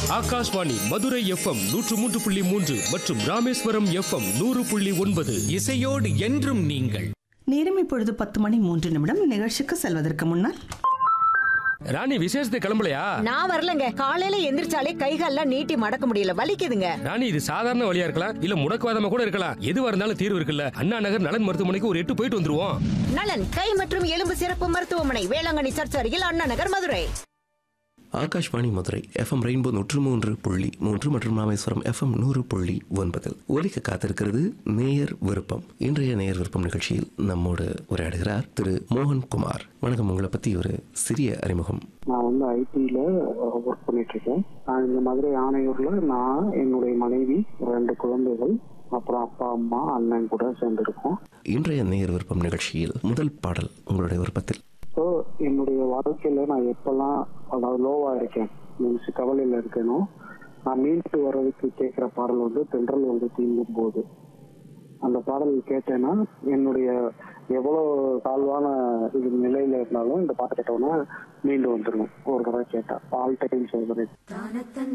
Akashvani Madurai FM நூற்று மூன்று புள்ளி மூன்று மற்றும் ராமேஸ்வரம் எஃப்எம் நூறு புள்ளி ஒன்பது இசையோடு என்றும் நீங்கள் நேரம் இப்பொழுது பத்து மணி மூன்று நிமிடம் நிகழ்ச்சிக்கு செல்வதற்கு முன்னால் ராணி விசேஷத்தை கிளம்பலையா நான் வரலங்க காலையில எந்திரிச்சாலே கைகால்லாம் நீட்டி மடக்க முடியல வலிக்குதுங்க ராணி இது சாதாரண வழியா இருக்கலாம் இல்ல முடக்குவாதமா கூட இருக்கலாம் எதுவா இருந்தாலும் தீர்வு இருக்குல்ல அண்ணா நகர் நலன் மருத்துவமனைக்கு ஒரு எட்டு போயிட்டு வந்துருவோம் நலன் கை மற்றும் எலும்பு சிறப்பு மருத்துவமனை வேளாங்கண்ணி சர்ச் அருகில் அண்ணா நகர் மதுரை ஆகாஷ்வாணி மதுரை எஃப்எம் ரெயின்போ நூற்று மூன்று புள்ளி மூன்று மற்றும் ராமேஸ்வரம் எஃப்எம் நூறு புள்ளி ஒன்பதில் ஒலிக்க காத்திருக்கிறது நேயர் விருப்பம் இன்றைய நேயர் விருப்பம் நிகழ்ச்சியில் நம்மோடு உரையாடுகிறார் திரு மோகன் குமார் வணக்கம் உங்களை பத்தி ஒரு சிறிய அறிமுகம் நான் வந்து ஐடில ஒர்க் பண்ணிட்டு இருக்கேன் நான் இந்த மதுரை ஆணையூர்ல நான் என்னுடைய மனைவி ரெண்டு குழந்தைகள் அப்புறம் அப்பா அம்மா அண்ணன் கூட சேர்ந்துருக்கோம் இன்றைய நேயர் விருப்பம் நிகழ்ச்சியில் முதல் பாடல் உங்களுடைய விருப்பத்தில் ஸோ என்னுடைய வாழ்க்கையில நான் எப்பெல்லாம் அதாவது லோவா இருக்கேன் மீன்ஸ் கவலையில இருக்கேனோ நான் மீண்டு வர்றதுக்கு கேட்கிற பாடல் வந்து தென்றல் வந்து தீங்கும் போது அந்த பாடல் கேட்டேன்னா என்னுடைய எவ்வளவு தாழ்வான இது நிலையில இருந்தாலும் இந்த பாட்டு கேட்டோன்னா மீண்டு வந்துடும் ஒரு தடவை கேட்டா ஆல் டைம் சொல்றேன்